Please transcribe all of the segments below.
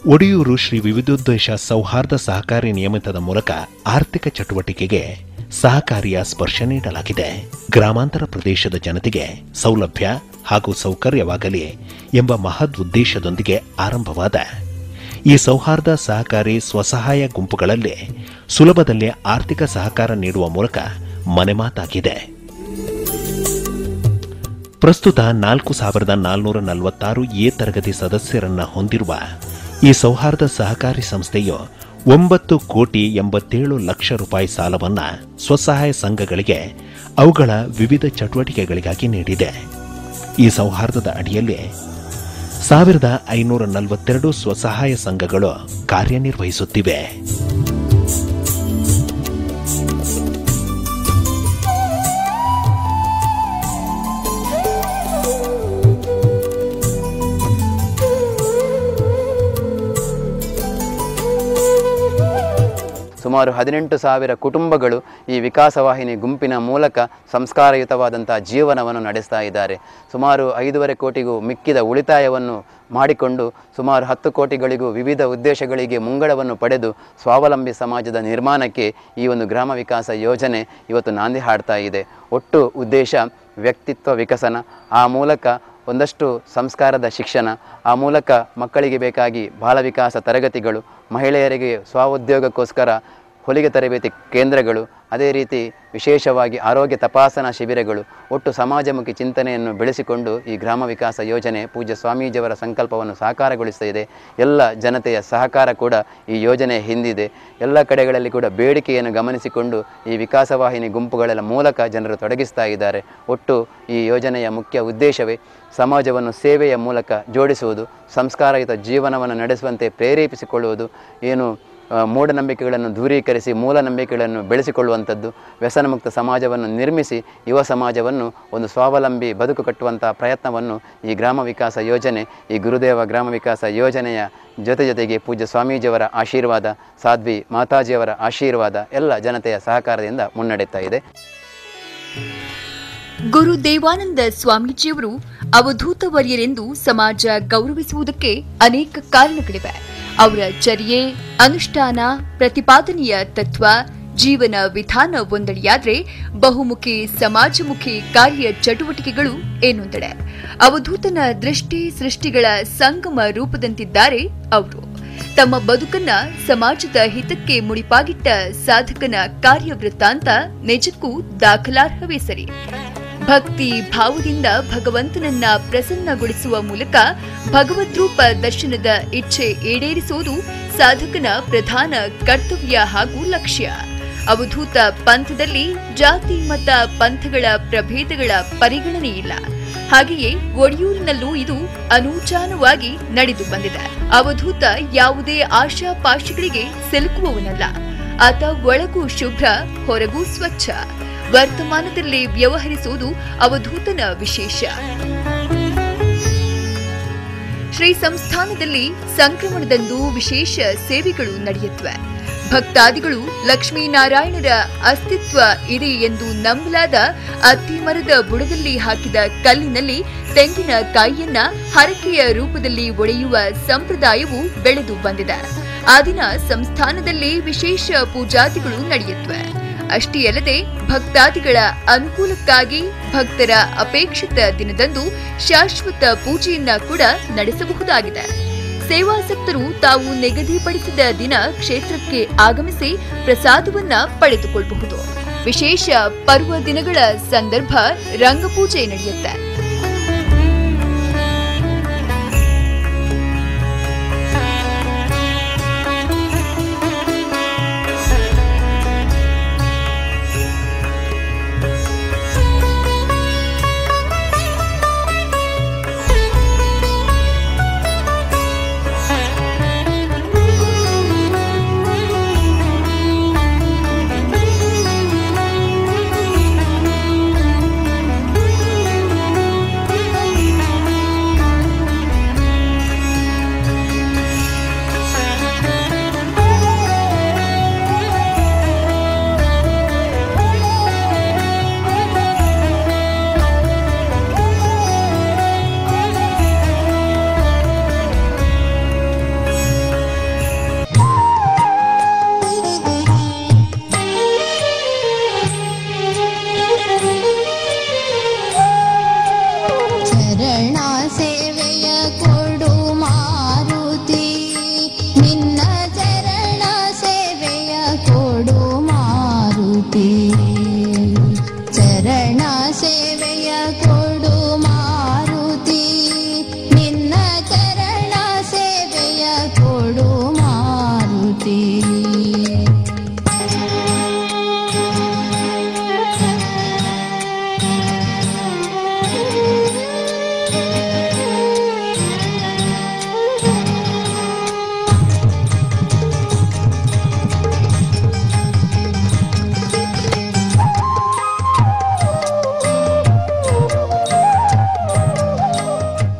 ಒಡಿಯೂರು ಶ್ರೀ ವಿವಿಧೋದ್ದೇಶ ಸೌಹಾರ್ದ ಸಹಕಾರಿ ನಿಯಮಿತದ ಮೂಲಕ ಆರ್ಥಿಕ ಚಟುವಟಿಕೆಗೆ ಸಹಕಾರಿಯ ಸ್ಪರ್ಶ ನೀಡಲಾಗಿದೆ ಗ್ರಾಮಾಂತರ ಪ್ರದೇಶದ ಜನತೆಗೆ ಸೌಲಭ್ಯ ಹಾಗೂ ಸೌಕರ್ಯವಾಗಲಿ ಎಂಬ ಮಹದ್ ಉದ್ದೇಶದೊಂದಿಗೆ ಆರಂಭವಾದ ಈ ಸೌಹಾರ್ದ ಸಹಕಾರಿ ಸ್ವಸಹಾಯ ಗುಂಪುಗಳಲ್ಲಿ ಸುಲಭದಲ್ಲಿ ಆರ್ಥಿಕ ಸಹಕಾರ ನೀಡುವ ಮೂಲಕ ಮನೆಮಾತಾಗಿದೆ ಪ್ರಸ್ತುತ ನಾಲ್ಕು ಸಾವಿರದ ನಾಲ್ನೂರ ನಲವತ್ತಾರು ಎ ತರಗತಿ ಸದಸ್ಯರನ್ನ ಹೊಂದಿರುವ ಈ ಸೌಹಾರ್ದ ಸಹಕಾರಿ ಸಂಸ್ಥೆಯು ಒಂಬತ್ತು ಕೋಟಿ ಎಂಬತ್ತೇಳು ಲಕ್ಷ ರೂಪಾಯಿ ಸಾಲವನ್ನ ಸ್ವಸಹಾಯ ಸಂಘಗಳಿಗೆ ಅವುಗಳ ವಿವಿಧ ಚಟುವಟಿಕೆಗಳಿಗಾಗಿ ನೀಡಿದೆ ಈ ಸೌಹಾರ್ದದ ಅಡಿಯಲ್ಲಿ ಸಾವಿರದ ಐನೂರ ನಲವತ್ತೆರಡು ಸ್ವಸಹಾಯ ಸಂಘಗಳು ಕಾರ್ಯನಿರ್ವಹಿಸುತ್ತಿವೆ ಸುಮಾರು ಹದಿನೆಂಟು ಸಾವಿರ ಕುಟುಂಬಗಳು ಈ ವಿಕಾಸವಾಹಿನಿ ಗುಂಪಿನ ಮೂಲಕ ಸಂಸ್ಕಾರಯುತವಾದಂಥ ಜೀವನವನ್ನು ನಡೆಸ್ತಾ ಇದ್ದಾರೆ ಸುಮಾರು ಐದೂವರೆ ಕೋಟಿಗೂ ಮಿಕ್ಕಿದ ಉಳಿತಾಯವನ್ನು ಮಾಡಿಕೊಂಡು ಸುಮಾರು ಹತ್ತು ಕೋಟಿಗಳಿಗೂ ವಿವಿಧ ಉದ್ದೇಶಗಳಿಗೆ ಮುಂಗಡವನ್ನು ಪಡೆದು ಸ್ವಾವಲಂಬಿ ಸಮಾಜದ ನಿರ್ಮಾಣಕ್ಕೆ ಈ ಒಂದು ಗ್ರಾಮ ವಿಕಾಸ ಯೋಜನೆ ಇವತ್ತು ನಾಂದಿ ಹಾಡ್ತಾ ಇದೆ ಒಟ್ಟು ಉದ್ದೇಶ ವ್ಯಕ್ತಿತ್ವ ವಿಕಸನ ಆ ಮೂಲಕ ಒಂದಷ್ಟು ಸಂಸ್ಕಾರದ ಶಿಕ್ಷಣ ಆ ಮೂಲಕ ಮಕ್ಕಳಿಗೆ ಬೇಕಾಗಿ ಬಾಲ ವಿಕಾಸ ತರಗತಿಗಳು ಮಹಿಳೆಯರಿಗೆ ಸ್ವಉದ್ಯೋಗಕ್ಕೋಸ್ಕರ ಹೊಲಿಗೆ ತರಬೇತಿ ಕೇಂದ್ರಗಳು ಅದೇ ರೀತಿ ವಿಶೇಷವಾಗಿ ಆರೋಗ್ಯ ತಪಾಸಣಾ ಶಿಬಿರಗಳು ಒಟ್ಟು ಸಮಾಜಮುಖಿ ಚಿಂತನೆಯನ್ನು ಬೆಳೆಸಿಕೊಂಡು ಈ ಗ್ರಾಮ ವಿಕಾಸ ಯೋಜನೆ ಪೂಜ್ಯ ಸ್ವಾಮೀಜಿಯವರ ಸಂಕಲ್ಪವನ್ನು ಸಾಕಾರಗೊಳಿಸ್ತಾ ಇದೆ ಎಲ್ಲ ಜನತೆಯ ಸಹಕಾರ ಕೂಡ ಈ ಯೋಜನೆ ಹಿಂದಿದೆ ಎಲ್ಲ ಕಡೆಗಳಲ್ಲಿ ಕೂಡ ಬೇಡಿಕೆಯನ್ನು ಗಮನಿಸಿಕೊಂಡು ಈ ವಿಕಾಸವಾಹಿನಿ ಗುಂಪುಗಳ ಮೂಲಕ ಜನರು ತೊಡಗಿಸ್ತಾ ಇದ್ದಾರೆ ಒಟ್ಟು ಈ ಯೋಜನೆಯ ಮುಖ್ಯ ಉದ್ದೇಶವೇ ಸಮಾಜವನ್ನು ಸೇವೆಯ ಮೂಲಕ ಜೋಡಿಸುವುದು ಸಂಸ್ಕಾರಯುತ ಜೀವನವನ್ನು ನಡೆಸುವಂತೆ ಪ್ರೇರೇಪಿಸಿಕೊಳ್ಳುವುದು ಏನು ಆ, ಮೂಢನಂಬಿಕೆಗಳನ್ನು ದೂರೀಕರಿಸಿ ಮೂಲ ನಂಬಿಕೆಗಳನ್ನು ಬೆಳೆಸಿಕೊಳ್ಳುವಂಥದ್ದು ವ್ಯಸನಮುಕ್ತ ಸಮಾಜವನ್ನು ನಿರ್ಮಿಸಿ ಯುವ ಸಮಾಜವನ್ನು ಒಂದು ಸ್ವಾವಲಂಬಿ ಬದುಕು ಕಟ್ಟುವಂಥ ಪ್ರಯತ್ನವನ್ನು ಈ ಗ್ರಾಮ ವಿಕಾಸ ಯೋಜನೆ ಈ ಗುರುದೇವ ಗ್ರಾಮ ವಿಕಾಸ ಯೋಜನೆಯ ಜೊತೆ ಜೊತೆಗೆ ಪೂಜ್ಯ ಸ್ವಾಮೀಜಿಯವರ ಆಶೀರ್ವಾದ ಸಾಧ್ವಿ ಮಾತಾಜಿಯವರ ಆಶೀರ್ವಾದ ಎಲ್ಲ ಜನತೆಯ ಸಹಕಾರದಿಂದ ಮುನ್ನಡೆಯುತ್ತಾ ಇದೆ ಗುರು ದೇವಾನಂದ ಸ್ವಾಮೀಜಿಯವರು ಅವಧೂತವರ್ಯರೆಂದು ಸಮಾಜ ಗೌರವಿಸುವುದಕ್ಕೆ ಅನೇಕ ಕಾರಣಗಳಿವೆ ಅವರ ಚರ್ಯೆ ಅನುಷ್ಠಾನ ಪ್ರತಿಪಾದನೆಯ ತತ್ವ ಜೀವನ ವಿಧಾನ ಒಂದೆಡೆಯಾದ್ರೆ ಬಹುಮುಖಿ ಸಮಾಜಮುಖಿ ಕಾರ್ಯ ಚಟುವಟಿಕೆಗಳು ಏನೊಂದೆಡೆ ಅವಧೂತನ ದೃಷ್ಟಿ ಸೃಷ್ಟಿಗಳ ಸಂಗಮ ರೂಪದಂತಿದ್ದಾರೆ ಅವರು ತಮ್ಮ ಬದುಕನ್ನ ಸಮಾಜದ ಹಿತಕ್ಕೆ ಮುಡಿಪಾಗಿಟ್ಟ ಸಾಧಕನ ಕಾರ್ಯವೃತ್ತಾಂತ ನಿಜಕ್ಕೂ ದಾಖಲಾರ್ಹವೇ ಸರಿ ಭಕ್ತಿ ಭಾವದಿಂದ ಭಗವಂತನನ್ನ ಪ್ರಸನ್ನಗೊಳಿಸುವ ಮೂಲಕ ಭಗವದ್ರೂಪ ದರ್ಶನದ ಇಚ್ಛೆ ಈಡೇರಿಸುವುದು ಸಾಧಕನ ಪ್ರಧಾನ ಕರ್ತವ್ಯ ಹಾಗೂ ಲಕ್ಷ್ಯ ಅವಧೂತ ಪಂಥದಲ್ಲಿ ಜಾತಿ ಮತ ಪಂಥಗಳ ಪ್ರಭೇದಗಳ ಪರಿಗಣನೆ ಇಲ್ಲ ಹಾಗೆಯೇ ಒಡಿಯೂರಿನಲ್ಲೂ ಇದು ಅನೂಚಾನವಾಗಿ ನಡೆದು ಬಂದಿದೆ ಅವಧೂತ ಯಾವುದೇ ಆಶಾಪಾಶಗಳಿಗೆ ಸಿಲುಕುವವನಲ್ಲ ಆತ ಒಳಗೂ ಶುಭ್ರ ಹೊರಗೂ ಸ್ವಚ್ಛ ವರ್ತಮಾನದಲ್ಲಿ ವ್ಯವಹರಿಸುವುದು ಅವಧೂತನ ವಿಶೇಷ ಶ್ರೀ ಸಂಸ್ಥಾನದಲ್ಲಿ ಸಂಕ್ರಮಣದಂದು ವಿಶೇಷ ಸೇವೆಗಳು ನಡೆಯುತ್ತವೆ ಭಕ್ತಾದಿಗಳು ಲಕ್ಷ್ಮೀನಾರಾಯಣರ ಅಸ್ತಿತ್ವ ಇದೆ ಎಂದು ನಂಬಲಾದ ಅತ್ತಿ ಮರದ ಬುಡದಲ್ಲಿ ಹಾಕಿದ ಕಲ್ಲಿನಲ್ಲಿ ತೆಂಗಿನ ಕಾಯಿಯನ್ನ ಹರಕೆಯ ರೂಪದಲ್ಲಿ ಒಡೆಯುವ ಸಂಪ್ರದಾಯವು ಬೆಳೆದು ಬಂದಿದೆ ಆ ದಿನ ಸಂಸ್ಥಾನದಲ್ಲಿ ವಿಶೇಷ ಪೂಜಾದಿಗಳು ನಡೆಯುತ್ತವೆ ಅಷ್ಟೇ ಅಲ್ಲದೆ ಭಕ್ತಾದಿಗಳ ಅನುಕೂಲಕ್ಕಾಗಿ ಭಕ್ತರ ಅಪೇಕ್ಷಿತ ದಿನದಂದು ಶಾಶ್ವತ ಪೂಜೆಯನ್ನ ಕೂಡ ನಡೆಸಬಹುದಾಗಿದೆ ಸೇವಾಸಕ್ತರು ತಾವು ನಿಗದಿಪಡಿಸಿದ ದಿನ ಕ್ಷೇತ್ರಕ್ಕೆ ಆಗಮಿಸಿ ಪ್ರಸಾದವನ್ನ ಪಡೆದುಕೊಳ್ಳಬಹುದು ವಿಶೇಷ ಪರ್ವ ದಿನಗಳ ಸಂದರ್ಭ ರಂಗಪೂಜೆ ನಡೆಯುತ್ತೆ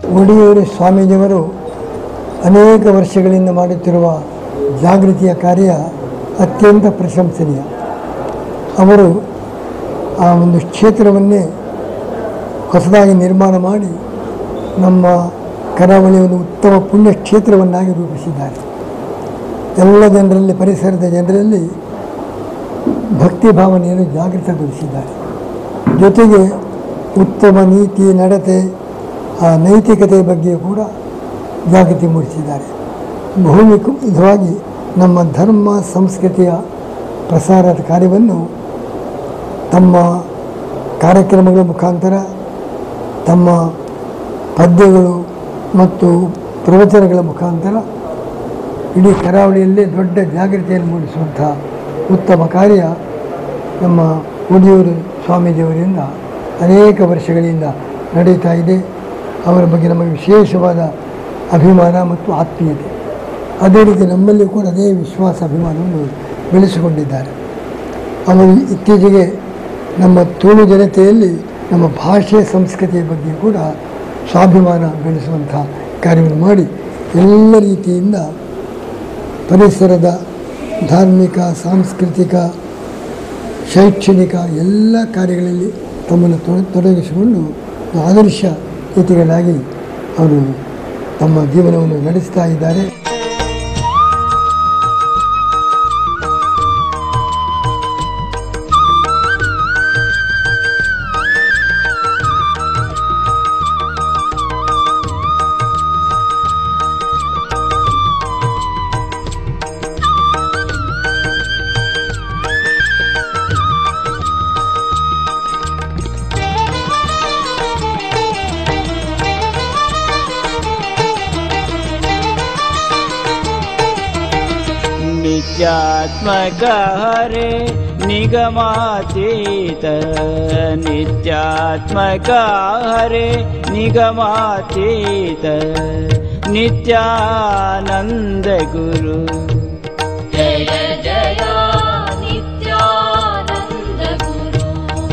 ಒಡಿಯೂರು ಸ್ವಾಮೀಜಿಯವರು ಅನೇಕ ವರ್ಷಗಳಿಂದ ಮಾಡುತ್ತಿರುವ ಜಾಗೃತಿಯ ಕಾರ್ಯ ಅತ್ಯಂತ ಪ್ರಶಂಸನೀಯ ಅವರು ಆ ಒಂದು ಕ್ಷೇತ್ರವನ್ನೇ ಹೊಸದಾಗಿ ನಿರ್ಮಾಣ ಮಾಡಿ ನಮ್ಮ ಕರಾವಳಿಯ ಒಂದು ಉತ್ತಮ ಪುಣ್ಯ ಕ್ಷೇತ್ರವನ್ನಾಗಿ ರೂಪಿಸಿದ್ದಾರೆ ಎಲ್ಲ ಜನರಲ್ಲಿ ಪರಿಸರದ ಜನರಲ್ಲಿ ಭಕ್ತಿ ಭಾವನೆಯನ್ನು ಜಾಗೃತಗೊಳಿಸಿದ್ದಾರೆ ಜೊತೆಗೆ ಉತ್ತಮ ನೀತಿ ನಡತೆ ಆ ನೈತಿಕತೆ ಬಗ್ಗೆ ಕೂಡ ಜಾಗೃತಿ ಮೂಡಿಸಿದ್ದಾರೆ ಬಹುಮುಖವಾಗಿ ನಮ್ಮ ಧರ್ಮ ಸಂಸ್ಕೃತಿಯ ಪ್ರಸಾರದ ಕಾರ್ಯವನ್ನು ತಮ್ಮ ಕಾರ್ಯಕ್ರಮಗಳ ಮುಖಾಂತರ ತಮ್ಮ ಪದ್ಯಗಳು ಮತ್ತು ಪ್ರವಚನಗಳ ಮುಖಾಂತರ ಇಡೀ ಕರಾವಳಿಯಲ್ಲೇ ದೊಡ್ಡ ಜಾಗೃತಿಯನ್ನು ಮೂಡಿಸುವಂಥ ಉತ್ತಮ ಕಾರ್ಯ ನಮ್ಮ ಉಡಿಯೂರು ಸ್ವಾಮೀಜಿಯವರಿಂದ ಅನೇಕ ವರ್ಷಗಳಿಂದ ನಡೀತಾ ಇದೆ ಅವರ ಬಗ್ಗೆ ನಮಗೆ ವಿಶೇಷವಾದ ಅಭಿಮಾನ ಮತ್ತು ಆತ್ಮೀಯತೆ ಅದೇ ರೀತಿ ನಮ್ಮಲ್ಲಿ ಕೂಡ ಅದೇ ವಿಶ್ವಾಸ ಅಭಿಮಾನವನ್ನು ಬೆಳೆಸಿಕೊಂಡಿದ್ದಾರೆ ಅವರು ಇತ್ತೀಚೆಗೆ ನಮ್ಮ ತುಳು ಜನತೆಯಲ್ಲಿ ನಮ್ಮ ಭಾಷೆ ಸಂಸ್ಕೃತಿಯ ಬಗ್ಗೆ ಕೂಡ ಸ್ವಾಭಿಮಾನ ಬೆಳೆಸುವಂಥ ಕಾರ್ಯವನ್ನು ಮಾಡಿ ಎಲ್ಲ ರೀತಿಯಿಂದ ಪರಿಸರದ ಧಾರ್ಮಿಕ ಸಾಂಸ್ಕೃತಿಕ ಶೈಕ್ಷಣಿಕ ಎಲ್ಲ ಕಾರ್ಯಗಳಲ್ಲಿ ತಮ್ಮನ್ನು ತೊಡ ತೊಡಗಿಸಿಕೊಂಡು ಆದರ್ಶ ಯತಿಗಳಾಗಿ ಅವರು ತಮ್ಮ ಜೀವನವನ್ನು ನಡೆಸ್ತಾ ಇದ್ದಾರೆ नित्यात्मक हरे निगमातीत नित्यात्मक हरे निगमातीत नित्यानन्द गुरु जय जय नित्यानन्द गुरु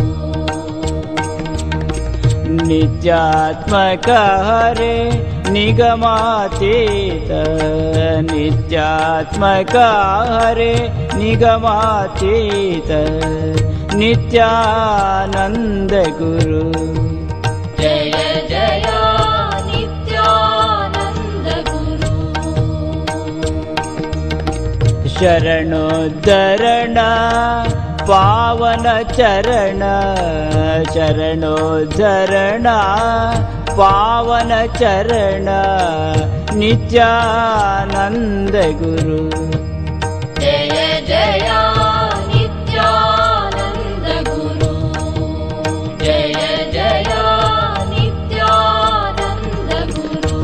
नित्यात्मक हरे निगमातीत नित्यात्मक हरे निगमातीत नित्यानन्द गुरु जय जय नित्यानन्द गुरु शरणोद्धरण पावन चरण शरणोद्धरण पावन चरण नित्यानन्द गुरु जय जय नित्यानन्द गुरु जय जय नित्यानन्द गुरु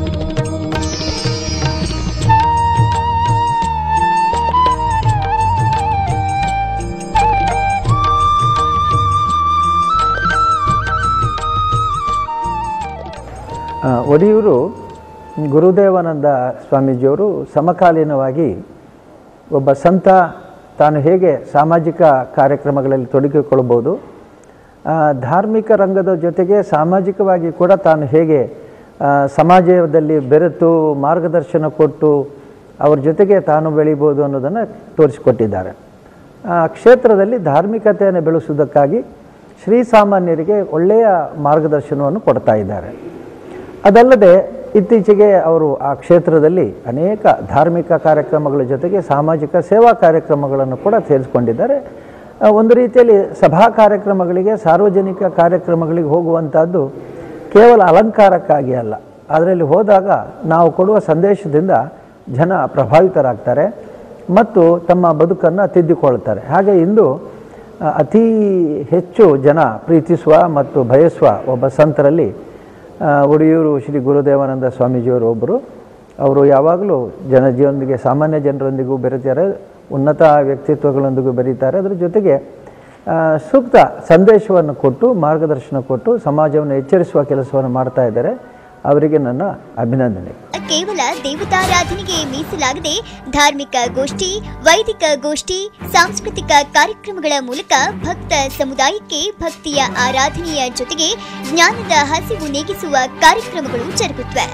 ಆ, ಒಡಿಯೂರು ಗುರುದೇವಾನಂದ ಸ್ವಾಮೀಜಿಯವರು ಸಮಕಾಲೀನವಾಗಿ ಒಬ್ಬ ಸಂತ ತಾನು ಹೇಗೆ ಸಾಮಾಜಿಕ ಕಾರ್ಯಕ್ರಮಗಳಲ್ಲಿ ತೊಡಗಿಕೊಳ್ಳಬಹುದು ಆ, ಧಾರ್ಮಿಕ ರಂಗದ ಜೊತೆಗೆ ಸಾಮಾಜಿಕವಾಗಿ ಕೂಡ ತಾನು ಹೇಗೆ ಆ, ಸಮಾಜದಲ್ಲಿ ಬೆರೆತು ಮಾರ್ಗದರ್ಶನ ಕೊಟ್ಟು ಅವ್ರ ಜೊತೆಗೆ ತಾನು ಬೆಳಿಬೋದು ಅನ್ನೋದನ್ನು ತೋರಿಸಿಕೊಟ್ಟಿದ್ದಾರೆ ಆ ಕ್ಷೇತ್ರದಲ್ಲಿ ಧಾರ್ಮಿಕತೆಯನ್ನು ಬೆಳೆಸುವುದಕ್ಕಾಗಿ ಶ್ರೀಸಾಮಾನ್ಯರಿಗೆ ಒಳ್ಳೆಯ ಮಾರ್ಗದರ್ಶನವನ್ನು ಕೊಡ್ತಾ ಇದ್ದಾರೆ ಅದಲ್ಲದೆ ಇತ್ತೀಚೆಗೆ ಅವರು ಆ ಕ್ಷೇತ್ರದಲ್ಲಿ ಅನೇಕ ಧಾರ್ಮಿಕ ಕಾರ್ಯಕ್ರಮಗಳ ಜೊತೆಗೆ ಸಾಮಾಜಿಕ ಸೇವಾ ಕಾರ್ಯಕ್ರಮಗಳನ್ನು ಕೂಡ ಸೇರಿಸ್ಕೊಂಡಿದ್ದಾರೆ ಆ, ಒಂದು ರೀತಿಯಲ್ಲಿ ಸಭಾ ಕಾರ್ಯಕ್ರಮಗಳಿಗೆ ಸಾರ್ವಜನಿಕ ಕಾರ್ಯಕ್ರಮಗಳಿಗೆ ಹೋಗುವಂಥದ್ದು ಕೇವಲ ಅಲಂಕಾರಕ್ಕಾಗಿ ಅಲ್ಲ ಅದರಲ್ಲಿ ಹೋದಾಗ ನಾವು ಕೊಡುವ ಸಂದೇಶದಿಂದ ಜನ ಪ್ರಭಾವಿತರಾಗ್ತಾರೆ ಮತ್ತು ತಮ್ಮ ಬದುಕನ್ನು ತಿದ್ದಿಕೊಳ್ತಾರೆ ಹಾಗೆ ಇಂದು ಆ, ಅತಿ ಹೆಚ್ಚು ಜನ ಪ್ರೀತಿಸುವ ಮತ್ತು ಬಯಸುವ ಒಬ್ಬ ಸಂತರಲ್ಲಿ ಆ, ಒಡಿಯೂರು ಶ್ರೀ ಗುರುದೇವಾನಂದ ಸ್ವಾಮೀಜಿಯವರು ಒಬ್ಬರು ಅವರು ಯಾವಾಗಲೂ ಜನಜೀವನದಿಗೆ ಸಾಮಾನ್ಯ ಜನರೊಂದಿಗೂ ಬೆರೀತಾರೆ ಉನ್ನತ ವ್ಯಕ್ತಿತ್ವಗಳೊಂದಿಗೂ ಬೆರೀತಾರೆ ಅದರ ಜೊತೆಗೆ ಆ, ಸೂಕ್ತ ಸಂದೇಶವನ್ನು ಕೊಟ್ಟು ಮಾರ್ಗದರ್ಶನ ಕೊಟ್ಟು ಸಮಾಜವನ್ನು ಎಚ್ಚರಿಸುವ ಕೆಲಸವನ್ನು ಮಾಡ್ತಾ ಇದ್ದಾರೆ ಅವರಿಗೆ ನನ್ನ ಅಭಿನಂದನೆ ಕೇವಲ ದೇವತಾರಾಧನೆಗೆ ಮೀಸಲಾಗದೆ ಧಾರ್ಮಿಕ ಗೋಷ್ಠಿ ವೈದಿಕ ಗೋಷ್ಠಿ ಸಾಂಸ್ಕೃತಿಕ ಕಾರ್ಯಕ್ರಮಗಳ ಮೂಲಕ ಭಕ್ತ ಸಮುದಾಯಕ್ಕೆ ಭಕ್ತಿಯ ಆರಾಧನೆಯ ಜೊತೆಗೆ ಜ್ಞಾನದ ಹಸಿವು ನೀಗಿಸುವ ಕಾರ್ಯಕ್ರಮಗಳು ಜರುಗುತ್ತವೆ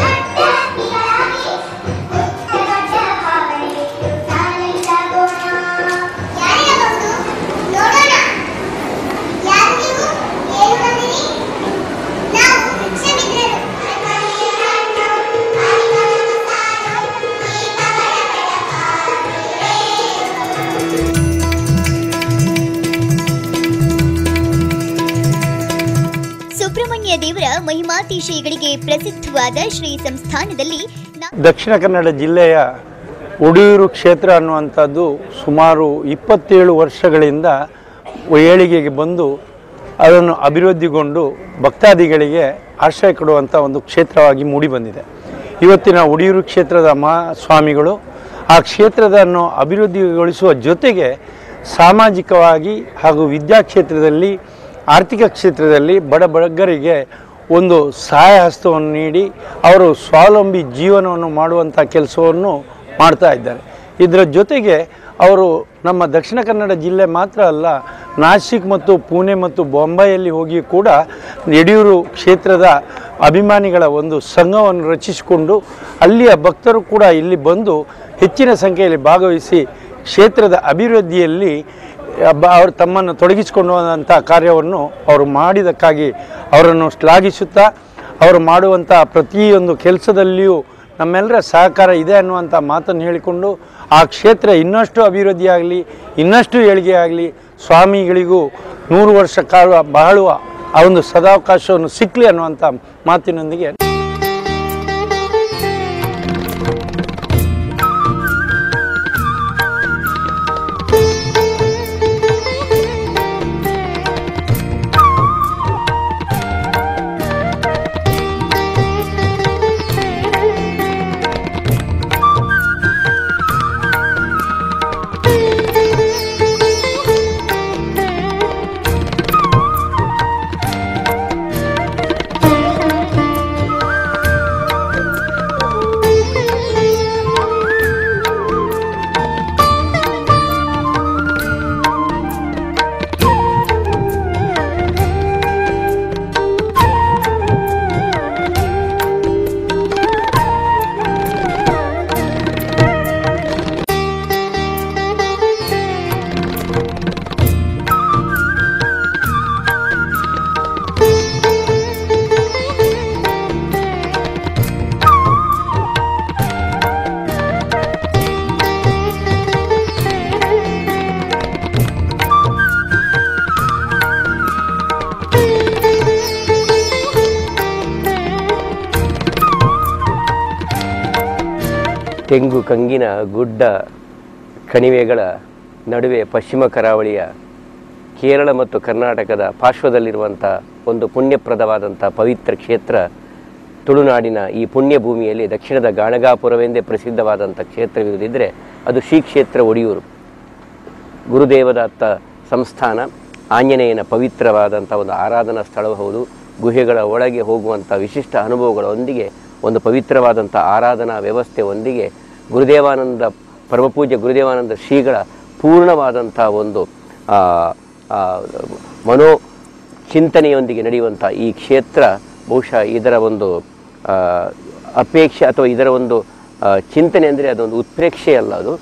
ಸುಬ್ರಹ್ಮಣ್ಯ ದೇವರ ಮಹಿಮಾತಿಶಯಗಳಿಗೆ ಪ್ರಸಿದ್ಧವಾದ ಶ್ರೀ ಸಂಸ್ಥಾನದಲ್ಲಿ ನಾ- ದಕ್ಷಿಣ ಕನ್ನಡ ಜಿಲ್ಲೆಯ ಉಡಿಯೂರು ಕ್ಷೇತ್ರ ಅನ್ನುವಂಥದ್ದು ಸುಮಾರು ಇಪ್ಪತ್ತೇಳು ವರ್ಷಗಳಿಂದ ಏಳಿಗೆಗೆ ಬಂದು ಅದನ್ನು ಅಭಿವೃದ್ಧಿಗೊಂಡು ಭಕ್ತಾದಿಗಳಿಗೆ ಆಶ್ರಯ ಕೊಡುವಂಥ ಒಂದು ಕ್ಷೇತ್ರವಾಗಿ ಮೂಡಿಬಂದಿದೆ ಇವತ್ತಿನ ಉಡಿಯೂರು ಕ್ಷೇತ್ರದ ಮಹಾಸ್ವಾಮಿಗಳು ಆ ಕ್ಷೇತ್ರದನ್ನು ಅಭಿವೃದ್ಧಿಗೊಳಿಸುವ ಜೊತೆಗೆ ಸಾಮಾಜಿಕವಾಗಿ ಹಾಗೂ ವಿದ್ಯಾ ಕ್ಷೇತ್ರದಲ್ಲಿ ಆರ್ಥಿಕ ಕ್ಷೇತ್ರದಲ್ಲಿ ಬಡ ಬಡಗರಿಗೆ ಒಂದು ಸಹಾಯ ಹಸ್ತವನ್ನು ನೀಡಿ ಅವರು ಸ್ವಾವಲಂಬಿ ಜೀವನವನ್ನು ಮಾಡುವಂಥ ಕೆಲಸವನ್ನು ಮಾಡ್ತಾ ಇದ್ದಾರೆ ಇದರ ಜೊತೆಗೆ ಅವರು ನಮ್ಮ ದಕ್ಷಿಣ ಕನ್ನಡ ಜಿಲ್ಲೆ ಮಾತ್ರ ಅಲ್ಲ ನಾಸಿಕ್ ಮತ್ತು ಪುಣೆ ಮತ್ತು ಬೊಂಬೈಯಲ್ಲಿ ಹೋಗಿ ಕೂಡ ಯಡಿಯೂರು ಕ್ಷೇತ್ರದ ಅಭಿಮಾನಿಗಳ ಒಂದು ಸಂಘವನ್ನು ರಚಿಸಿಕೊಂಡು ಅಲ್ಲಿಯ ಭಕ್ತರು ಕೂಡ ಇಲ್ಲಿ ಬಂದು ಹೆಚ್ಚಿನ ಸಂಖ್ಯೆಯಲ್ಲಿ ಭಾಗವಹಿಸಿ ಕ್ಷೇತ್ರದ ಅಭಿವೃದ್ಧಿಯಲ್ಲಿ ಬ- ಅವರು ತಮ್ಮನ್ನು ತೊಡಗಿಸಿಕೊಳ್ಳುವಂಥ ಕಾರ್ಯವನ್ನು ಅವರು ಮಾಡಿದ್ದಕ್ಕಾಗಿ ಅವರನ್ನು ಶ್ಲಾಘಿಸುತ್ತಾ ಅವರು ಮಾಡುವಂಥ ಪ್ರತಿಯೊಂದು ಕೆಲಸದಲ್ಲಿಯೂ ನಮ್ಮೆಲ್ಲರ ಸಹಕಾರ ಇದೆ ಅನ್ನುವಂಥ ಮಾತನ್ನು ಹೇಳಿಕೊಂಡು ಆ ಕ್ಷೇತ್ರ ಇನ್ನಷ್ಟು ಅಭಿವೃದ್ಧಿಯಾಗಲಿ ಇನ್ನಷ್ಟು ಏಳಿಗೆ ಆಗಲಿ ಸ್ವಾಮಿಗಳಿಗೂ ನೂರು ವರ್ಷ ಕಾಲ ಬಾಳುವ ಆ ಒಂದು ಸದಾವಕಾಶವನ್ನು ಸಿಕ್ಕಲಿ ಅನ್ನುವಂಥ ಮಾತಿನೊಂದಿಗೆ ತೆಂಗು ಕಂಗಿನ ಗುಡ್ಡ ಕಣಿವೆಗಳ ನಡುವೆ ಪಶ್ಚಿಮ ಕರಾವಳಿಯ ಕೇರಳ ಮತ್ತು ಕರ್ನಾಟಕದ ಪಾರ್ಶ್ವದಲ್ಲಿರುವಂಥ ಒಂದು ಪುಣ್ಯಪ್ರದವಾದಂಥ ಪವಿತ್ರ ಕ್ಷೇತ್ರ ತುಳುನಾಡಿನ ಈ ಪುಣ್ಯ ಭೂಮಿಯಲ್ಲಿ ದಕ್ಷಿಣದ ಗಾಣಗಾಪುರವೆಂದೇ ಪ್ರಸಿದ್ಧವಾದಂಥ ಕ್ಷೇತ್ರವಿರುವುದಿದ್ದರೆ ಅದು ಶ್ರೀ ಕ್ಷೇತ್ರ ಒಡಿಯೂರು ಗುರುದೇವದತ್ತ ಸಂಸ್ಥಾನ ಆಂಜನೇಯನ ಪವಿತ್ರವಾದಂಥ ಒಂದು ಆರಾಧನಾ ಸ್ಥಳವೂ ಹೌದು ಗುಹೆಗಳ ಒಳಗೆ ಹೋಗುವಂಥ ವಿಶಿಷ್ಟ ಅನುಭವಗಳೊಂದಿಗೆ ಒಂದು ಪವಿತ್ರವಾದಂಥ ಆರಾಧನಾ ವ್ಯವಸ್ಥೆಯೊಂದಿಗೆ ಗುರುದೇವಾನಂದ ಪರಮಪೂಜ್ಯ ಗುರುದೇವಾನಂದ ಶ್ರೀಗಳ ಪೂರ್ಣವಾದಂಥ ಒಂದು ಆ, ಆ, ಮನೋ ಚಿಂತನೆಯೊಂದಿಗೆ ನಡೆಯುವಂಥ ಈ ಕ್ಷೇತ್ರ ಬಹುಶಃ ಇದರ ಒಂದು ಆ, ಅಪೇಕ್ಷೆ ಅಥವಾ ಇದರ ಒಂದು ಆ, ಚಿಂತನೆ ಅಂದರೆ ಅದೊಂದು ಉತ್ಪ್ರೇಕ್ಷೆ ಅಲ್ಲ ಅದು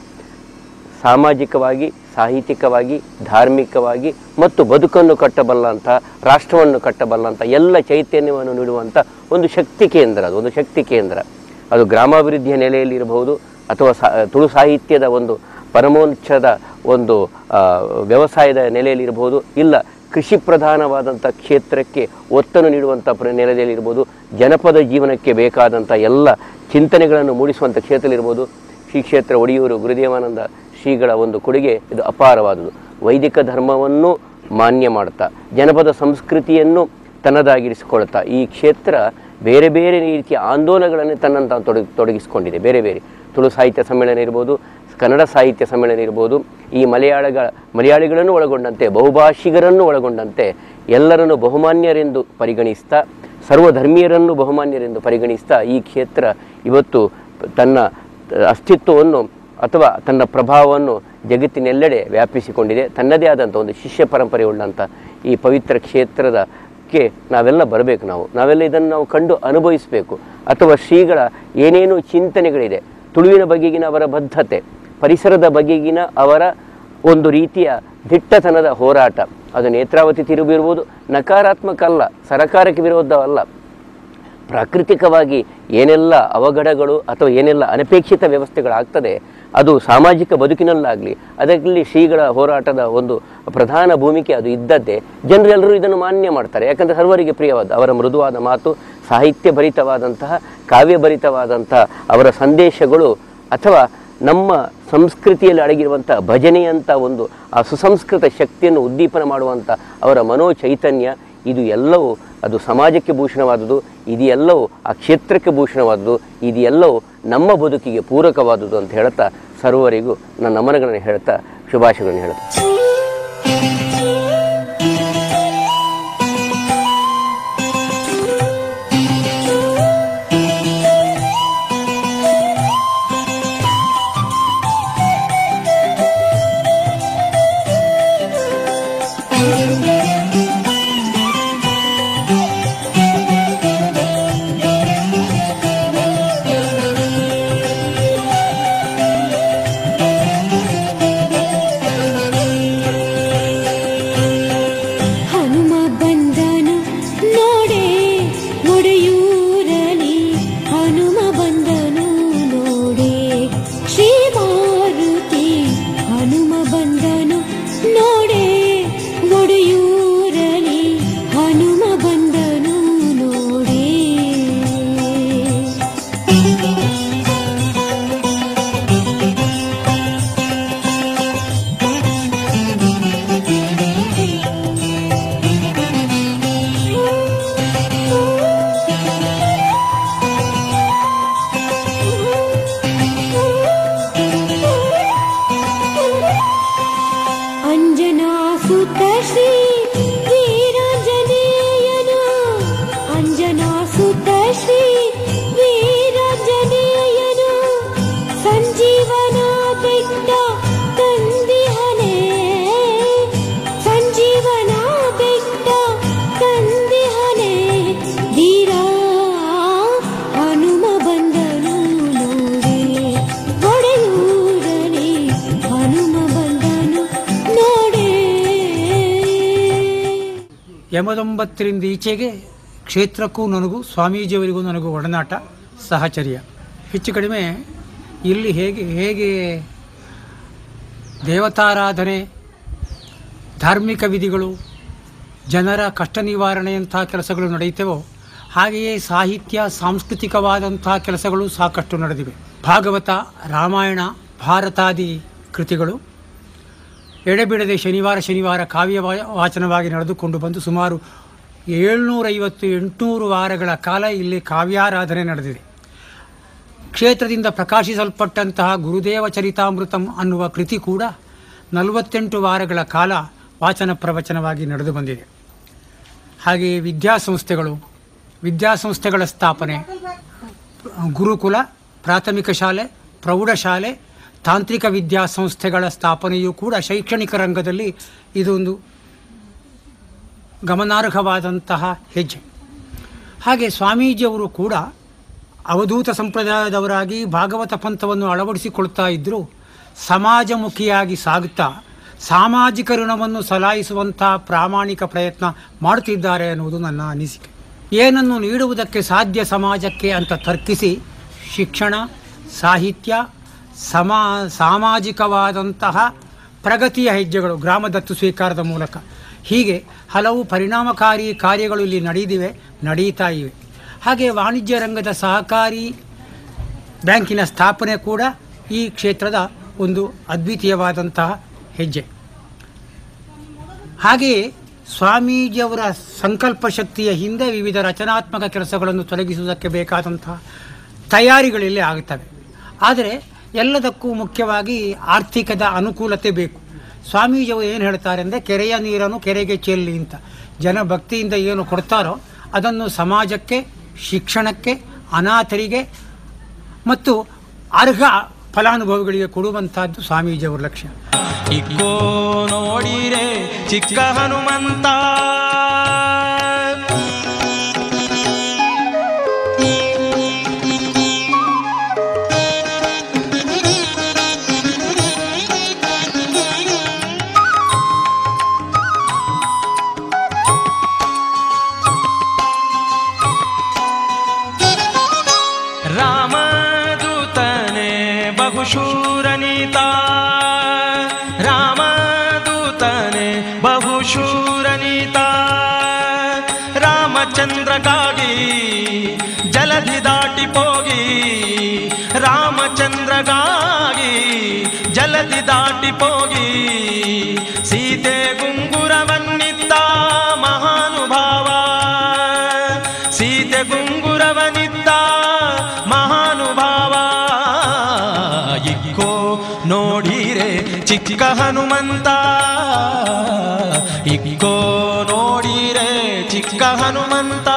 ಸಾಮಾಜಿಕವಾಗಿ ಸಾಹಿತ್ಯಿಕವಾಗಿ ಧಾರ್ಮಿಕವಾಗಿ ಮತ್ತು ಬದುಕನ್ನು ಕಟ್ಟಬಲ್ಲಂಥ ರಾಷ್ಟ್ರವನ್ನು ಕಟ್ಟಬಲ್ಲಂಥ ಎಲ್ಲ ಚೈತನ್ಯವನ್ನು ನೀಡುವಂಥ ಒಂದು ಶಕ್ತಿ ಕೇಂದ್ರ ಅದು ಒಂದು ಶಕ್ತಿ ಕೇಂದ್ರ ಅದು ಗ್ರಾಮಾಭಿವೃದ್ಧಿಯ ನೆಲೆಯಲ್ಲಿ ಇರಬಹುದು ಅಥವಾ ಸಾ ತುಳು ಸಾಹಿತ್ಯದ ಒಂದು ಪರಮೋಚ್ಛದ ಒಂದು ಆ, ವ್ಯವಸಾಯದ ನೆಲೆಯಲ್ಲಿ ಇರಬಹುದು ಇಲ್ಲ ಕೃಷಿ ಪ್ರಧಾನವಾದಂಥ ಕ್ಷೇತ್ರಕ್ಕೆ ಒತ್ತನ್ನು ನೀಡುವಂಥ ಪ್ರ ನೆಲೆಯಲ್ಲಿರ್ಬೋದು ಜನಪದ ಜೀವನಕ್ಕೆ ಬೇಕಾದಂಥ ಎಲ್ಲ ಚಿಂತನೆಗಳನ್ನು ಮೂಡಿಸುವಂಥ ಕ್ಷೇತ್ರದಲ್ಲಿರ್ಬೋದು ಶ್ರೀ ಕ್ಷೇತ್ರ ಒಡಿಯೂರು ಗುರುದೇವಾನಂದ ಶ್ರೀಗಳ ಒಂದು ಕೊಡುಗೆ ಇದು ಅಪಾರವಾದುದು ವೈದಿಕ ಧರ್ಮವನ್ನು ಮಾನ್ಯ ಮಾಡ್ತಾ ಜನಪದ ಸಂಸ್ಕೃತಿಯನ್ನು ತನ್ನದಾಗಿರಿಸಿಕೊಳ್ತಾ ಈ ಕ್ಷೇತ್ರ ಬೇರೆ ಬೇರೆ ರೀತಿಯ ಆಂದೋಲನಗಳನ್ನು ತನ್ನನ್ನು ತಾನು ತೊಡಗಿ ತೊಡಗಿಸಿಕೊಂಡಿದೆ ಬೇರೆ ಬೇರೆ ತುಳು ಸಾಹಿತ್ಯ ಸಮ್ಮೇಳನ ಇರ್ಬೋದು ಕನ್ನಡ ಸಾಹಿತ್ಯ ಸಮ್ಮೇಳನ ಇರ್ಬೋದು ಈ ಮಲಯಾಳಗಳ ಮಲಯಾಳಿಗಳನ್ನು ಒಳಗೊಂಡಂತೆ ಬಹುಭಾಷಿಗರನ್ನು ಒಳಗೊಂಡಂತೆ ಎಲ್ಲರನ್ನು ಬಹುಮಾನ್ಯರೆಂದು ಪರಿಗಣಿಸ್ತಾ ಸರ್ವಧರ್ಮೀಯರನ್ನು ಬಹುಮಾನ್ಯರೆಂದು ಪರಿಗಣಿಸ್ತಾ ಈ ಕ್ಷೇತ್ರ ಇವತ್ತು ತನ್ನ ಅಸ್ತಿತ್ವವನ್ನು ಅಥವಾ ತನ್ನ ಪ್ರಭಾವವನ್ನು ಜಗತ್ತಿನೆಲ್ಲೆಡೆ ವ್ಯಾಪಿಸಿಕೊಂಡಿದೆ ತನ್ನದೇ ಆದಂಥ ಒಂದು ಶಿಷ್ಯ ಪರಂಪರೆ ಉಳ್ಳಂಥ ಈ ಪವಿತ್ರ ಕ್ಷೇತ್ರದಕ್ಕೆ ನಾವೆಲ್ಲ ಬರಬೇಕು ನಾವು ನಾವೆಲ್ಲ ಇದನ್ನು ನಾವು ಕಂಡು ಅನುಭವಿಸಬೇಕು ಅಥವಾ ಶ್ರೀಗಳ ಏನೇನು ಚಿಂತನೆಗಳಿದೆ ತುಳುವಿನ ಬಗೆಗಿನ ಅವರ ಬದ್ಧತೆ ಪರಿಸರದ ಬಗೆಗಿನ ಅವರ ಒಂದು ರೀತಿಯ ದಿಟ್ಟತನದ ಹೋರಾಟ ಅದು ನೇತ್ರಾವತಿ ತಿರುವು ಇರುವುದು ನಕಾರಾತ್ಮಕ ಅಲ್ಲ ಸರಕಾರಕ್ಕೆ ವಿರೋಧವಲ್ಲ ಪ್ರಾಕೃತಿಕವಾಗಿ ಏನೆಲ್ಲ ಅವಘಡಗಳು ಅಥವಾ ಏನೆಲ್ಲ ಅನಪೇಕ್ಷಿತ ವ್ಯವಸ್ಥೆಗಳಾಗ್ತದೆ ಅದು ಸಾಮಾಜಿಕ ಬದುಕಿನಲ್ಲಾಗಲಿ ಅದರಲ್ಲಿ ಶ್ರೀಗಳ ಹೋರಾಟದ ಒಂದು ಪ್ರಧಾನ ಭೂಮಿಕೆ ಅದು ಇದ್ದದ್ದೇ ಜನರೆಲ್ಲರೂ ಇದನ್ನು ಮಾನ್ಯ ಮಾಡ್ತಾರೆ ಯಾಕಂದರೆ ಸರ್ವರಿಗೆ ಪ್ರಿಯವಾದ ಅವರ ಮೃದುವಾದ ಮಾತು ಸಾಹಿತ್ಯ ಭರಿತವಾದಂತಹ ಕಾವ್ಯಭರಿತವಾದಂತಹ ಅವರ ಸಂದೇಶಗಳು ಅಥವಾ ನಮ್ಮ ಸಂಸ್ಕೃತಿಯಲ್ಲಿ ಅಡಗಿರುವಂಥ ಭಜನೆಯಂಥ ಒಂದು ಆ ಸುಸಂಸ್ಕೃತ ಶಕ್ತಿಯನ್ನು ಉದ್ದೀಪನ ಮಾಡುವಂಥ ಅವರ ಮನೋಚೈತನ್ಯ ಇದು ಎಲ್ಲವೂ ಅದು ಸಮಾಜಕ್ಕೆ ಭೂಷಣವಾದುದು ಇದು ಎಲ್ಲವೂ ಆ ಕ್ಷೇತ್ರಕ್ಕೆ ಭೂಷಣವಾದುದು ಇದು ಎಲ್ಲವೂ ನಮ್ಮ ಬದುಕಿಗೆ ಪೂರಕವಾದುದು ಅಂತ ಹೇಳ್ತಾ ಸರ್ವರಿಗೂ ನನ್ನ ನಮನಗಳನ್ನು ಹೇಳ್ತಾ ಶುಭಾಶಯಗಳನ್ನು ಹೇಳ್ತಾ ಹನುಮ ಬಂದನು ನೋಡೆ ಒಡೆಯೂರಲಿ ಹನುಮ ಬಂದನು ನೋಡೆ ಶ್ರೀ ಮಾರುತಿ ಹನುಮ ಬಂದನು ನೋಡೆ ಒಡೆಯೂರಲಿ ಹನುಮ ಬಂದನು ನೋಡೆ ಅಂಜನಾ ಸುತ ಶ್ರೀ ವೀರಾಂಜನೇಯನು ಅಂಜನಾ ಸುತ ಶ್ರೀ ವೀರಾಂಜನೇಯನು ಸಂಜೀವನ ಬೆಟ್ಟ ತಂದಿಹನೆ ಸಂಜೀವನ ಬೆಟ್ಟ ತಂದಿಹನೆ ಧೀರ ಹನುಮ ಬಂದನು ನೋಡೆ ಒಡೆಯೂರಲಿ ಹನುಮ ಬಂದನು ನೋಡೆ ಯಮದೊಂಬತ್ತರಿಂದ ಈಚೆಗೆ ಕ್ಷೇತ್ರಕ್ಕೂ ನನಗೂ ಸ್ವಾಮೀಜಿಯವರಿಗೂ ನನಗೂ ಒಡನಾಟ ಸಹಚರ್ಯ ಹೆಚ್ಚು ಕಡಿಮೆ ಇಲ್ಲಿ ಹೇಗೆ ಹೇಗೆ ದೇವತಾರಾಧನೆ ಧಾರ್ಮಿಕ ವಿಧಿಗಳು ಜನರ ಕಷ್ಟ ನಿವಾರಣೆಯಂಥ ಕೆಲಸಗಳು ನಡೆಯುತ್ತವೋ ಹಾಗೆಯೇ ಸಾಹಿತ್ಯ ಸಾಂಸ್ಕೃತಿಕವಾದಂಥ ಕೆಲಸಗಳು ಸಾಕಷ್ಟು ನಡೆದಿವೆ ಭಾಗವತ ರಾಮಾಯಣ ಭಾರತಾದಿ ಕೃತಿಗಳು ಎಡೆಬಿಡದೆ ಶನಿವಾರ ಶನಿವಾರ ಕಾವ್ಯ ವಾ- ವಾಚನವಾಗಿ ನಡೆದುಕೊಂಡು ಬಂದು ಸುಮಾರು ಏಳ್ನೂರೈವತ್ತು ಎಂಟುನೂರು ವಾರಗಳ ಕಾಲ ಇಲ್ಲಿ ಕಾವ್ಯಾರಾಧನೆ ನಡೆದಿದೆ ಕ್ಷೇತ್ರದಿಂದ ಪ್ರಕಾಶಿಸಲ್ಪಟ್ಟಂತಹ ಗುರುದೇವ ಚರಿತಾಮೃತಂ ಅನ್ನುವ ಕೃತಿ ಕೂಡ ನಲವತ್ತೆಂಟು ವಾರಗಳ ಕಾಲ ವಾಚನ ಪ್ರವಚನವಾಗಿ ನಡೆದು ಬಂದಿದೆ ಹಾಗೆಯೇ ವಿದ್ಯಾಸಂಸ್ಥೆಗಳು ವಿದ್ಯಾಸಂಸ್ಥೆಗಳ ಸ್ಥಾಪನೆ ಗುರುಕುಲ ಪ್ರಾಥಮಿಕ ಶಾಲೆ ಪ್ರೌಢಶಾಲೆ ತಾಂತ್ರಿಕ ವಿದ್ಯಾಸಂಸ್ಥೆಗಳ ಸ್ಥಾಪನೆಯೂ ಕೂಡ ಶೈಕ್ಷಣಿಕ ರಂಗದಲ್ಲಿ ಇದೊಂದು ಗಮನಾರ್ಹವಾದಂತಹ ಹೆಜ್ಜೆ ಹಾಗೆ ಸ್ವಾಮೀಜಿಯವರು ಕೂಡ ಅವಧೂತ ಸಂಪ್ರದಾಯದವರಾಗಿ ಭಾಗವತ ಪಂಥವನ್ನು ಅಳವಡಿಸಿಕೊಳ್ತಾ ಇದ್ದರೂ ಸಮಾಜಮುಖಿಯಾಗಿ ಸಾಗುತ್ತಾ ಸಾಮಾಜಿಕ ಋಣವನ್ನು ಸಲಾಯಿಸುವಂಥ ಪ್ರಾಮಾಣಿಕ ಪ್ರಯತ್ನ ಮಾಡುತ್ತಿದ್ದಾರೆ ಎನ್ನುವುದು ನನ್ನ ಅನಿಸಿಕೆ ಏನನ್ನು ನೀಡುವುದಕ್ಕೆ ಸಾಧ್ಯ ಸಮಾಜಕ್ಕೆ ಅಂತ ತರ್ಕಿಸಿ ಶಿಕ್ಷಣ ಸಾಹಿತ್ಯ ಸಮಾ ಸಾಮಾಜಿಕವಾದಂತಹ ಪ್ರಗತಿಯ ಹೆಜ್ಜೆಗಳು ಗ್ರಾಮ ದತ್ತು ಸ್ವೀಕಾರದ ಮೂಲಕ ಹೀಗೆ ಹಲವು ಪರಿಣಾಮಕಾರಿ ಕಾರ್ಯಗಳು ಇಲ್ಲಿ ನಡೆದಿವೆ ನಡೀತಾ ಇವೆ ಹಾಗೆ ವಾಣಿಜ್ಯ ರಂಗದ ಸಹಕಾರಿ ಬ್ಯಾಂಕಿನ ಸ್ಥಾಪನೆ ಕೂಡ ಈ ಕ್ಷೇತ್ರದ ಒಂದು ಅದ್ವಿತೀಯವಾದಂತಹ ಹೆಜ್ಜೆ ಹಾಗೆಯೇ ಸ್ವಾಮೀಜಿಯವರ ಸಂಕಲ್ಪ ಶಕ್ತಿಯ ಹಿಂದೆ ವಿವಿಧ ರಚನಾತ್ಮಕ ಕೆಲಸಗಳನ್ನು ತೊಡಗಿಸುವುದಕ್ಕೆ ಬೇಕಾದಂತಹ ತಯಾರಿಗಳಲ್ಲಿ ಆಗುತ್ತವೆ ಆದರೆ ಎಲ್ಲದಕ್ಕೂ ಮುಖ್ಯವಾಗಿ ಆರ್ಥಿಕದ ಅನುಕೂಲತೆ ಬೇಕು ಸ್ವಾಮೀಜಿಯವರು ಏನು ಹೇಳ್ತಾರೆ ಅಂದರೆ ಕೆರೆಯ ನೀರನ್ನು ಕೆರೆಗೆ ಚೆಲ್ಲಿ ಅಂತ ಜನ ಭಕ್ತಿಯಿಂದ ಏನು ಕೊಡ್ತಾರೋ ಅದನ್ನು ಸಮಾಜಕ್ಕೆ ಶಿಕ್ಷಣಕ್ಕೆ ಅನಾಥರಿಗೆ ಮತ್ತು ಅರ್ಹ ಫಲಾನುಭವಿಗಳಿಗೆ ಕೊಡುವಂತಹದ್ದು ಸ್ವಾಮೀಜಿಯವರ ಲಕ್ಷ್ಯ ಇಕ್ಕೋ ನೋಡಿರೆ ಚಿಕ್ಕ ಹನುಮಂತ ರಾಮದೂತನೆ ಬಹುಶೂರನೀತ ರಾಮದೂತನೆ ಬಹುಶೂರನೀತ ರಾಮಚಂದ್ರಗಾಗಿ ಜಲಧಿ ದಾಟಿ ಹೋಗಿ ರಾಮಚಂದ್ರಗಾಗಿ ಜಲಧಿ ದಾಟಿ ಹೋಗಿ ಸೀತೆ ಗುಂಗುರವನ್ನಿದ್ದ ಮಹಾನುಭಾವ ಸೀತೆ ಗುಂಗುರವನಿದ್ದ ಮಹಾನುಭಾವ ಇಕ್ಕೋ ನೋಡಿರೆ ಚಿಕ್ಕ ಹನುಮಂತ ಇಕ್ಕೋ ನೋಡಿರೆ ಚಿಕ್ಕ ಹನುಮಂತ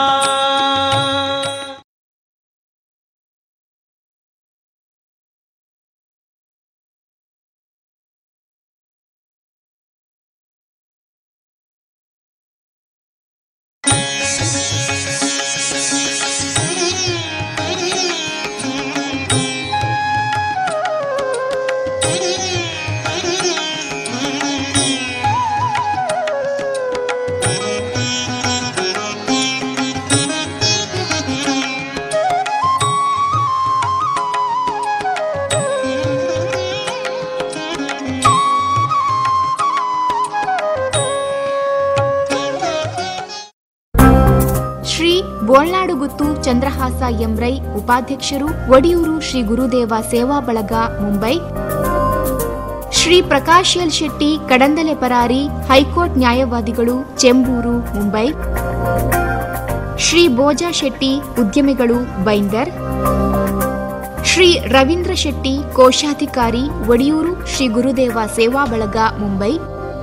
ಶ್ರೀ ಬೋಳ್ನಾಡುಗುತ್ತು ಚಂದ್ರಹಾಸ ಎಂರೈ ಉಪಾಧ್ಯಕ್ಷರು ಒಡಿಯೂರು ಶ್ರೀ ಗುರುದೇವ ಸೇವಾ ಬಳಗ ಮುಂಬೈ ಶ್ರೀ ಪ್ರಕಾಶ್ ಎಲ್ ಶೆಟ್ಟಿ ಕಡಂದಲೆ ಪರಾರಿ ಹೈಕೋರ್ಟ್ ನ್ಯಾಯವಾದಿಗಳು ಚೆಂಬೂರು ಮುಂಬೈ ಶ್ರೀ ಬೋಜಾ ಶೆಟ್ಟಿ ಉದ್ಯಮಿಗಳು ಬೈಂದರ್ ಶ್ರೀ ರವೀಂದ್ರ ಶೆಟ್ಟಿ ಕೋಶಾಧಿಕಾರಿ ಒಡಿಯೂರು ಶ್ರೀ ಗುರುದೇವ ಸೇವಾ ಬಳಗ ಮುಂಬೈ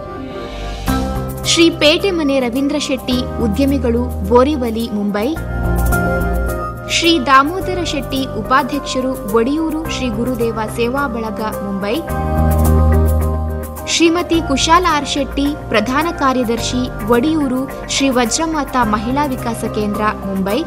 ಶ್ರೀ ಪೇಟೆ ಮನೆ ರವೀಂದ್ರ ಶೆಟ್ಟಿ ಉದ್ಯಮಿಗಳು ಬೋರಿವಲಿ ಮುಂಬೈ ಶ್ರೀ ದಾಮೋದರ ಶೆಟ್ಟಿ ಉಪಾಧ್ಯಕ್ಷರು ಒಡಿಯೂರು ಶ್ರೀ ಗುರುದೇವ ಸೇವಾ ಬಳಗ ಮುಂಬೈ ಶ್ರೀಮತಿ ಕುಶಾಲ ಆರ್ ಶೆಟ್ಟಿ ಪ್ರಧಾನ ಕಾರ್ಯದರ್ಶಿ ಒಡಿಯೂರು ಶ್ರೀ ವಜ್ರಮಾತಾ ಮಹಿಳಾ ವಿಕಾಸ ಕೇಂದ್ರ ಮುಂಬೈ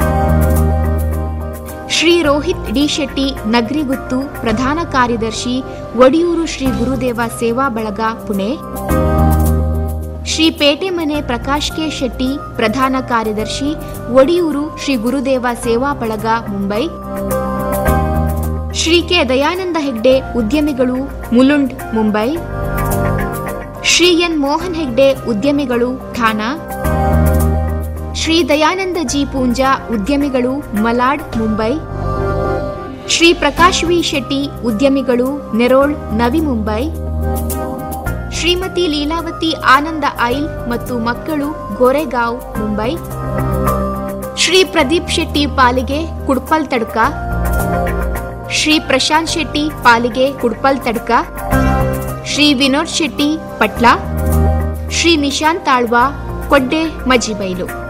ಶ್ರೀ ರೋಹಿತ್ ಡಿ ಶೆಟ್ಟಿ ನಗ್ರಿಗುತ್ತು ಪ್ರಧಾನ ಕಾರ್ಯದರ್ಶಿ ಒಡಿಯೂರು ಶ್ರೀ ಗುರುದೇವ ಸೇವಾ ಬಳಗ ಪುಣೆ ಶ್ರೀ ಪೇಟೆಮನೆ ಪ್ರಕಾಶ್ ಕೆ ಶೆಟ್ಟಿ ಪ್ರಧಾನ ಕಾರ್ಯದರ್ಶಿ ಒಡಿಯೂರು ಶ್ರೀ ಗುರುದೇವ ಸೇವಾ ಬಳಗ ಮುಂಬೈ ಶ್ರೀ ಕೆ ದಯಾನಂದ ಹೆಗ್ಡೆ ಉದ್ಯಮಿಗಳು ಮುಲುಂಡ್ ಮುಂಬೈ ಶ್ರೀ ಎನ್ ಮೋಹನ್ ಹೆಗ್ಡೆ ಉದ್ಯಮಿಗಳು ಠಾಣಾ ಶ್ರೀ ದಯಾನಂದ ಜಿ ಪೂಂಜಾ ಉದ್ಯಮಿಗಳು ಮಲಾಡ್ ಮುಂಬೈ ಶ್ರೀ ಪ್ರಕಾಶ್ ವಿ ಶೆಟ್ಟಿ ಉದ್ಯಮಿಗಳು ನೆರೋಳ್ ನವಿ ಮುಂಬೈ ಶ್ರೀಮತಿ ಲೀಲಾವತಿ ಆನಂದ ಐಲ್ ಮತ್ತು ಮಕ್ಕಳು ಗೋರೆಗಾಂವ್ ಮುಂಬೈ ಶ್ರೀ ಪ್ರದೀಪ್ ಶೆಟ್ಟಿ ಪಾಲಿಗೆ ಕುಡ್ಪಲ್ ತಡ್ಕ ಶ್ರೀ ಪ್ರಶಾಂತ್ ಶೆಟ್ಟಿ ಪಾಲಿಗೆ ಕುಡ್ಪಲ್ ತಡ್ಕ ಶ್ರೀ ವಿನೋದ್ ಶೆಟ್ಟಿ ಪಟ್ಲ ಶ್ರೀ ನಿಶಾಂತ್ ತಾಳ್ವಾ ಕೊಡ್ಡೆ ಮಜಿಬೈಲು